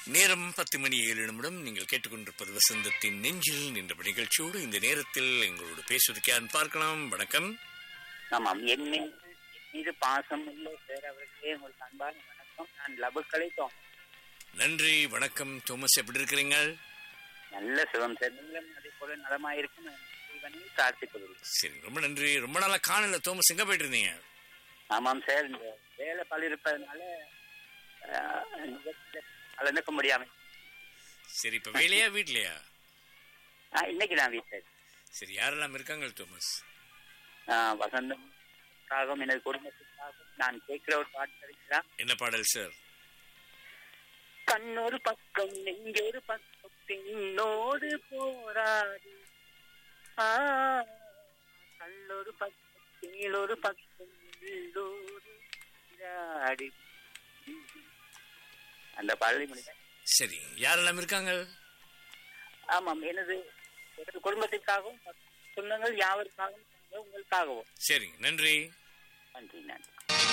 நேரம் பத்து மணி ஏழு நிமிடம் நீங்கள் கேட்டுக்கொண்டிருப்பது வசந்தத்தின் நெஞ்சில் நின்ற நிகழ்ச்சியோடு இந்த நேரத்தில் எங்களோடு பேசுவதற்கு யார் பார்க்கலாம் வணக்கம் ஆமாம் என் மீது மீது பாசம் உள்ள சார் அவர்களே உங்களுக்கு அன்பான வணக்கம் நான் லபுக்களை தோம் நன்றி வணக்கம் தோமஸ் எப்படி இருக்கிறீங்க நல்ல சுகம் சார் நீங்களும் அதே போல நலமாயிருக்கும் நான் இறைவனை பிரார்த்திக் கொள்கிறேன் சரி ரொம்ப நன்றி ரொம்ப நாளா காணல தோமஸ் எங்க போயிட்டு இருந்தீங்க ஆமாம் சார் இந்த வேலை பல இருப்பதனால ஆஹ், நிகழ்ச்சியில கலந்துக்க முடியாம சரி இப்ப வேலையா வீட்லயா ஆஹ், இன்னைக்கு நான் வீட்டில் சரி யாரெல்லாம் இருக்காங்க தோமஸ் வசந்தம் எனது குடும்பத்துக்காகவும் நான் கேட்கிற ஒரு பாட்டு கிடைக்கலாம் என்ன பாடல் சார் கண்ணொரு பக்கம் நெஞ்சொரு பக்கம் பெண்ணோடு போராடி ஆ, கல்லொரு பக்கம் கீழொரு பக்கம் உள்ளோடு விளையாடி அந்த பாடலை முடித்தேன் சரி யாரெல்லாம் இருக்காங்க ஆமாம் எனது எனது குடும்பத்திற்காகவும் சொந்தங்கள் யாவருக்காகவும் உங்களுக்காகவும் சரி நன்றி நன்றி நன்றி